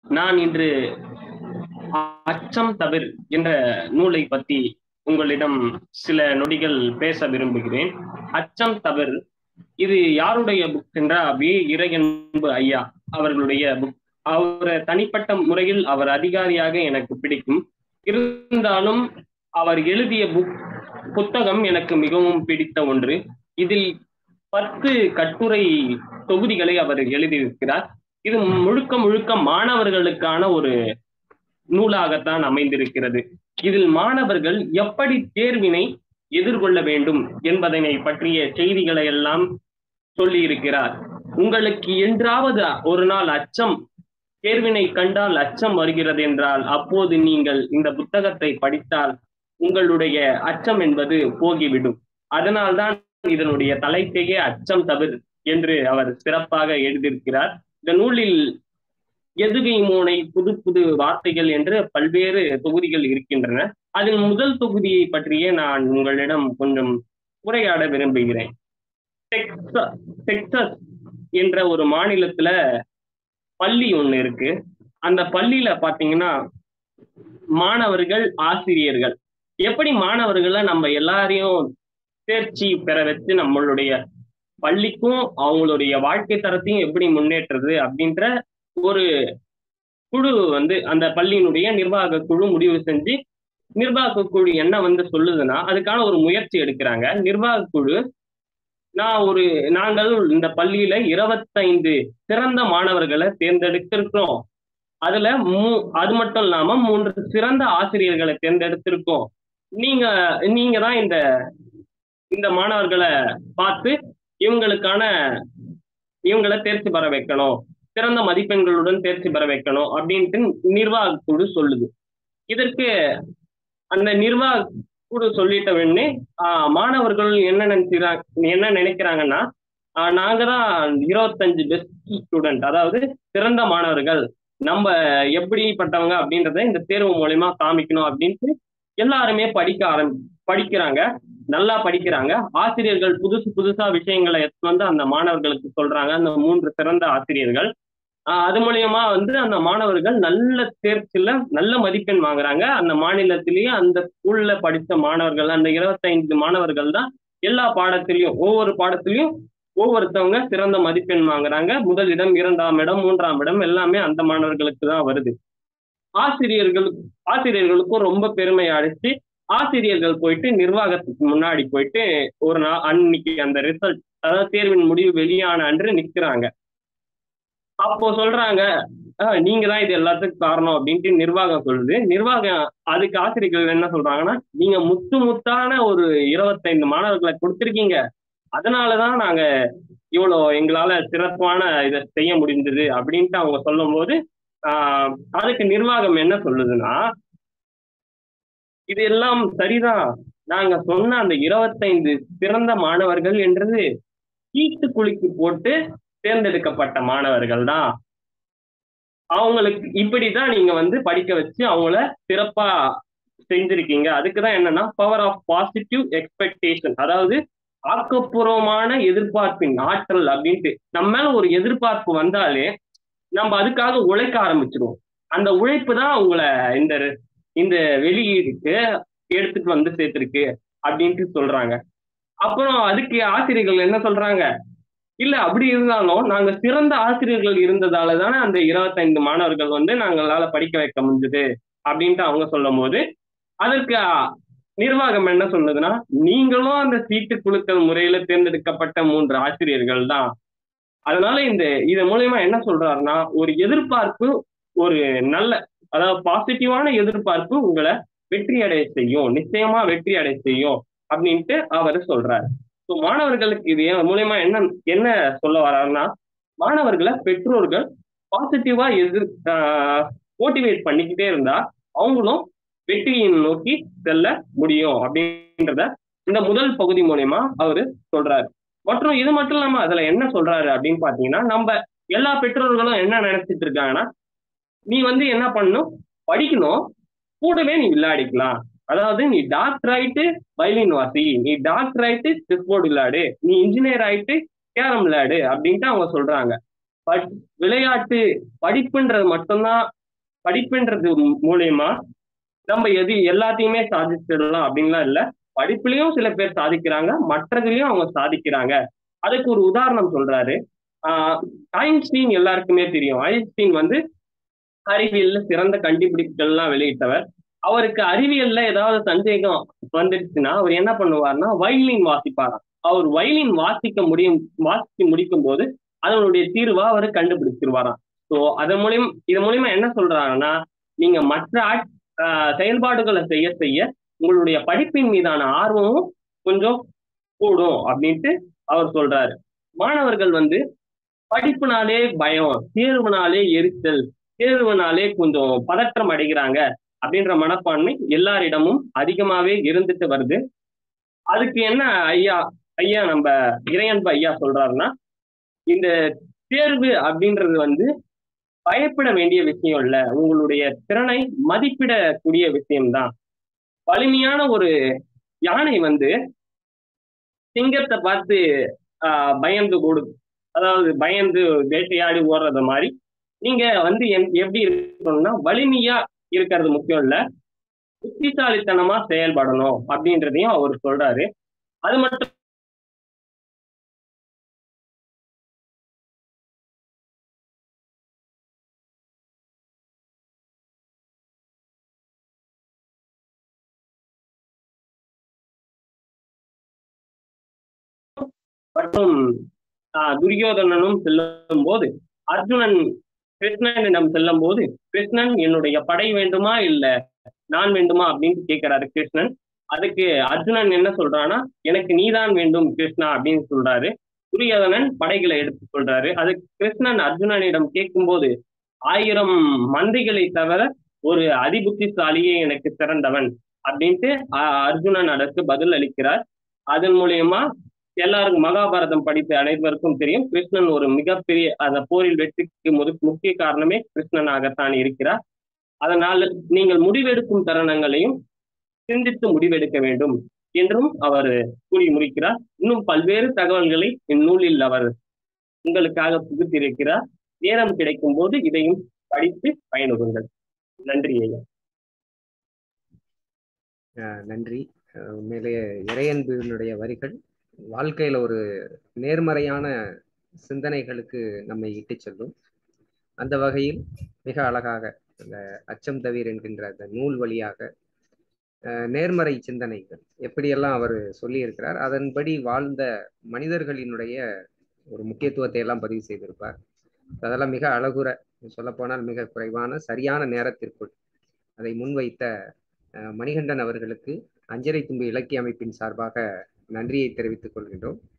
நான் இன்று அச்சம் தவிர் என்ற நூலை பத்தி உங்களிடம் சில நொடிகள் பேச விரும்புகிறேன் அச்சம் தவிர் இது யாருடைய புக் என்றால் வி இறையன்பு ஐயா அவர்களுடைய புக் அவர் தனிப்பட்ட முறையில் அவர் அதிகாரியாக எனக்கு பிடிக்கும் இருந்தாலும் அவர் எழுதிய புக் புத்தகம் எனக்கு மிகவும் பிடித்த ஒன்று இதில் பத்து கட்டுரை தொகுதிகளை அவர் எழுதியிருக்கிறார் இது முழுக்க முழுக்க மாணவர்களுக்கான ஒரு நூலாகத்தான் அமைந்திருக்கிறது இதில் மாணவர்கள் எப்படி தேர்வினை எதிர்கொள்ள வேண்டும் என்பதனை பற்றிய செய்திகளை எல்லாம் சொல்லி இருக்கிறார் உங்களுக்கு என்றாவது ஒரு நாள் அச்சம் தேர்வினை கண்டால் அச்சம் வருகிறது என்றால் அப்போது நீங்கள் இந்த புத்தகத்தை படித்தால் உங்களுடைய அச்சம் என்பது போகிவிடும் அதனால்தான் இதனுடைய தலைப்பையே அச்சம் தவிர என்று அவர் சிறப்பாக எழுதியிருக்கிறார் இந்த நூலில் எதுகை மோனை புது புது வார்த்தைகள் என்று பல்வேறு தொகுதிகள் இருக்கின்றன அதில் முதல் தொகுதியை பற்றியே நான் உங்களிடம் கொஞ்சம் உரையாட விரும்புகிறேன் டெக்சஸ் என்ற ஒரு மாநிலத்துல பள்ளி ஒண்ணு இருக்கு அந்த பள்ளியில பாத்தீங்கன்னா மாணவர்கள் ஆசிரியர்கள் எப்படி மாணவர்களை நம்ம எல்லாரையும் தேர்ச்சி பெற வச்சு நம்மளுடைய பள்ளிக்கும் அவங்களுடைய வாழ்க்கை தரத்தையும் எப்படி முன்னேற்றுறது அப்படின்ற ஒரு குழு வந்து அந்த பள்ளியினுடைய நிர்வாக குழு முடிவு செஞ்சு நிர்வாக குழு என்ன வந்து சொல்லுதுன்னா அதுக்கான ஒரு முயற்சி எடுக்கிறாங்க நிர்வாக குழு நான் ஒரு நாங்கள் இந்த பள்ளியில இருபத்தைந்து சிறந்த மாணவர்களை தேர்ந்தெடுத்திருக்கிறோம் அதுல மூ அது மட்டும் இல்லாம மூன்று சிறந்த ஆசிரியர்களை தேர்ந்தெடுத்திருக்கோம் நீங்க நீங்க தான் இந்த இந்த மாணவர்களை பார்த்து இவங்களுக்கான இவங்களை தேர்ச்சி பெற வைக்கணும் சிறந்த மதிப்பெண்களுடன் தேர்ச்சி பெற வைக்கணும் அப்படின்ட்டு நிர்வாக குழு சொல்லுது இதற்கு அந்த நிர்வாக குழு சொல்லிட்ட உடனே மாணவர்கள் என்ன நினைக்கிறாங்க என்ன நினைக்கிறாங்கன்னா நாங்க தான் இருபத்தஞ்சு பெஸ்ட் ஸ்டூடெண்ட் அதாவது சிறந்த மாணவர்கள் நம்ம எப்படிப்பட்டவங்க அப்படின்றத இந்த தேர்வு மூலயமா காமிக்கணும் அப்படின்ட்டு எல்லாருமே படிக்க ஆரம்பி படிக்கிறாங்க நல்லா படிக்கிறாங்க ஆசிரியர்கள் புதுசு புதுசா விஷயங்களை எடுத்து வந்து அந்த மாணவர்களுக்கு சொல்றாங்க அந்த மூன்று சிறந்த ஆசிரியர்கள் அது மூலியமா வந்து அந்த மாணவர்கள் நல்ல தேர்ச்சியில நல்ல மதிப்பெண் வாங்குறாங்க அந்த மாநிலத்திலேயே அந்த ஸ்கூல்ல படித்த மாணவர்கள் அந்த இருபத்தைந்து மாணவர்கள் தான் எல்லா பாடத்திலையும் ஒவ்வொரு பாடத்திலையும் ஒவ்வொருத்தவங்க சிறந்த மதிப்பெண் வாங்குறாங்க முதல் இடம் இரண்டாம் இடம் மூன்றாம் இடம் எல்லாமே அந்த மாணவர்களுக்கு தான் வருது ஆசிரியர்கள் ஆசிரியர்களுக்கும் ரொம்ப பெருமை அடிச்சு ஆசிரியர்கள் போயிட்டு நிர்வாகத்துக்கு முன்னாடி போயிட்டு ஒரு நாள் அன்னைக்கு அந்த ரிசல்ட் அதாவது தேர்வின் முடிவு வெளியான அன்று நிற்கிறாங்க அப்போ சொல்றாங்க நீங்க தான் இது எல்லாத்துக்கும் காரணம் அப்படின்ட்டு நிர்வாகம் சொல்லுது நிர்வாகம் அதுக்கு ஆசிரியர்கள் என்ன சொல்றாங்கன்னா நீங்க முத்து முத்தான ஒரு இருபத்தைந்து மாணவர்களை கொடுத்துருக்கீங்க அதனாலதான் நாங்க இவ்வளோ எங்களால சிறப்பான இதை செய்ய முடிஞ்சது அப்படின்ட்டு அவங்க சொல்லும் போது ஆஹ் அதுக்கு நிர்வாகம் என்ன சொல்லுதுன்னா இது எல்லாம் சரிதான் நாங்க சொன்ன அந்த இருபத்தைந்து சிறந்த மாணவர்கள் என்றது சீட்டு குலுக்கி போட்டு தேர்ந்தெடுக்கப்பட்ட மாணவர்கள் தான் அவங்களுக்கு இப்படிதான் நீங்க வந்து படிக்க வச்சு அவங்கள சிறப்பா செஞ்சிருக்கீங்க அதுக்குதான் என்னன்னா பவர் ஆஃப் பாசிட்டிவ் எக்ஸ்பெக்டேஷன் அதாவது ஆக்கப்பூர்வமான எதிர்பார்ப்பின் ஆற்றல் அப்படின்ட்டு நம்ம மேல ஒரு எதிர்பார்ப்பு வந்தாலே நம்ம அதுக்காக உழைக்க ஆரம்பிச்சிருவோம் அந்த உழைப்பு தான் உங்களை இந்த இந்த வெளியீடுக்கு எடுத்துட்டு வந்து சேர்த்திருக்கு அப்படின்ட்டு சொல்றாங்க அப்புறம் அதுக்கு ஆசிரியர்கள் என்ன சொல்றாங்க இல்ல அப்படி இருந்தாலும் நாங்க சிறந்த ஆசிரியர்கள் இருந்ததால தானே அந்த இருபத்தைந்து மாணவர்கள் வந்து நாங்களால படிக்க வைக்க முடிஞ்சது அப்படின்ட்டு அவங்க சொல்லும் போது அதற்கு நிர்வாகம் என்ன சொன்னதுன்னா நீங்களும் அந்த சீட்டு குழுக்கள் முறையில தேர்ந்தெடுக்கப்பட்ட மூன்று ஆசிரியர்கள் தான் அதனால இந்த இதன் மூலயமா என்ன சொல்றாருன்னா ஒரு எதிர்பார்ப்பு ஒரு நல்ல அதாவது பாசிட்டிவான எதிர்பார்ப்பு உங்களை வெற்றி அடைய செய்யும் நிச்சயமா வெற்றி அடைய செய்யும் அப்படின்ட்டு அவர் சொல்றாரு ஸோ மாணவர்களுக்கு இது மூலயமா என்ன என்ன சொல்ல வர்றாருன்னா மாணவர்களை பெற்றோர்கள் பாசிட்டிவா எதிர் மோட்டிவேட் பண்ணிக்கிட்டே இருந்தா அவங்களும் வெற்றியை நோக்கி செல்ல முடியும் அப்படின்றத இந்த முதல் பகுதி மூலயமா அவரு சொல்றாரு மற்றும் இது மட்டும் இல்லாம அதுல என்ன சொல்றாரு அப்படின்னு பாத்தீங்கன்னா நம்ம எல்லா பெற்றோர்களும் என்ன நினைச்சிட்டு இருக்காங்கன்னா நீ வந்து என்ன பண்ணணும் படிக்கணும் கூடவே நீ விளையாடிக்கலாம் அதாவது நீ டாக்டர் ஆயிட்டு வயலின் வாசி நீ டாக்டர் ஆயிட்டு செஸ் போர்டு விளையாடு நீ இன்ஜினியர் ஆயிட்டு கேரம் விளையாடு அப்படின்ட்டு அவங்க சொல்றாங்க பட் விளையாட்டு படிப்புன்றது மட்டும்தான் படிப்புன்றது மூலியமா நம்ம எது எல்லாத்தையுமே சாதிச்சிடலாம் அப்படின்லாம் இல்ல படிப்புலயும் சில பேர் சாதிக்கிறாங்க மற்றதுலயும் அவங்க சாதிக்கிறாங்க அதுக்கு ஒரு உதாரணம் சொல்றாரு ஆஹ் ஐன்ஸ்டீன் எல்லாருக்குமே தெரியும் ஐன்ஸ்டீன் வந்து அறிவியல்ல சிறந்த கண்டுபிடிப்புகள்லாம் வெளியிட்டவர் அவருக்கு அறிவியல்ல ஏதாவது சந்தேகம் வந்துடுச்சுன்னா அவர் என்ன பண்ணுவார்னா வயலின் வாசிப்பாராம் அவர் வயலின் வாசிக்க முடியும் வாசிக்க முடிக்கும் போது அதனுடைய தீர்வா அவர் கண்டுபிடிச்சிருவாராம் ஸோ அதன் மூலியம் இது மூலியமா என்ன சொல்றாங்கன்னா நீங்க மற்ற செயல்பாடுகளை செய்ய செய்ய உங்களுடைய படிப்பின் மீதான ஆர்வமும் கொஞ்சம் கூடும் அப்படின்ட்டு அவர் சொல்றாரு மாணவர்கள் வந்து படிப்புனாலே பயம் தேர்வுனாலே எரிச்சல் தேர்வுனாலே கொஞ்சம் பதற்றம் அடைகிறாங்க அப்படின்ற மனப்பான்மை எல்லாரிடமும் அதிகமாவே இருந்துட்டு வருது அதுக்கு என்ன ஐயா ஐயா நம்ம இறையன்பு ஐயா சொல்றாருன்னா இந்த தேர்வு அப்படின்றது வந்து பயப்பட வேண்டிய விஷயம் இல்ல உங்களுடைய திறனை மதிப்பிடக்கூடிய விஷயம்தான் வலிமையான ஒரு யானை வந்து சிங்கத்தை பார்த்து ஆஹ் பயந்து கொடு அதாவது பயந்து வேட்டையாடி ஓடுறது மாதிரி நீங்க வந்து எப்படி இருக்கணும்னா வலிமையா இருக்கிறது முக்கியம் இல்ல புத்திசாலித்தனமா செயல்படணும் அப்படின்றதையும் அவர் சொல்றாரு அது மட்டும் மற்றும் துரியோதனனும் செல்லும் போது அர்ஜுனன் கிருஷ்ணனிடம் செல்லும் போது கிருஷ்ணன் என்னுடைய படை வேண்டுமா இல்ல நான் வேண்டுமா அப்படின்னு கேட்கிறாரு கிருஷ்ணன் அதுக்கு அர்ஜுனன் என்ன சொல்றான்னா எனக்கு நீதான் வேண்டும் கிருஷ்ணா அப்படின்னு சொல்றாரு துரியோதனன் படைகளை எடுத்து சொல்றாரு அது கிருஷ்ணன் அர்ஜுனனிடம் கேட்கும்போது ஆயிரம் மந்திகளை தவிர ஒரு அதிபுத்திசாலியே எனக்கு சிறந்தவன் அப்படின்ட்டு அர்ஜுனன் அதற்கு பதில் அளிக்கிறார் அதன் மூலியமா எல்லாருக்கும் மகாபாரதம் படித்த அனைவருக்கும் தெரியும் கிருஷ்ணன் ஒரு மிகப்பெரிய அந்த போரில் வெற்றிக்கு முது முக்கிய காரணமே கிருஷ்ணனாகத்தான் இருக்கிறார் அதனால் நீங்கள் முடிவெடுக்கும் தருணங்களையும் சிந்தித்து முடிவெடுக்க வேண்டும் என்றும் அவர் கூறி முடிக்கிறார் இன்னும் பல்வேறு தகவல்களை இந்நூலில் அவர் உங்களுக்காக புகுத்திருக்கிறார் நேரம் கிடைக்கும் போது இதையும் படித்து பயனுறுங்கள் நன்றி ஐயா நன்றி உண்மையிலேயே இறையன்பினுடைய வரிகள் வாழ்க்கையில ஒரு நேர்மறையான சிந்தனைகளுக்கு நம்மை இட்டு செல்லும் அந்த வகையில் மிக அழகாக இந்த அச்சம் தவிர என்கின்ற அந்த நூல் வழியாக நேர்மறை சிந்தனைகள் எப்படியெல்லாம் அவர் சொல்லியிருக்கிறார் அதன்படி வாழ்ந்த மனிதர்களினுடைய ஒரு முக்கியத்துவத்தை எல்லாம் பதிவு செய்திருப்பார் அதெல்லாம் மிக அழகுற சொல்லப்போனால் மிக குறைவான சரியான நேரத்திற்குள் அதை முன்வைத்த மணிகண்டன் அவர்களுக்கு அஞ்சரை தும்பு இலக்கிய அமைப்பின் சார்பாக நன்றியை தெரிவித்துக் கொள்கின்றோம்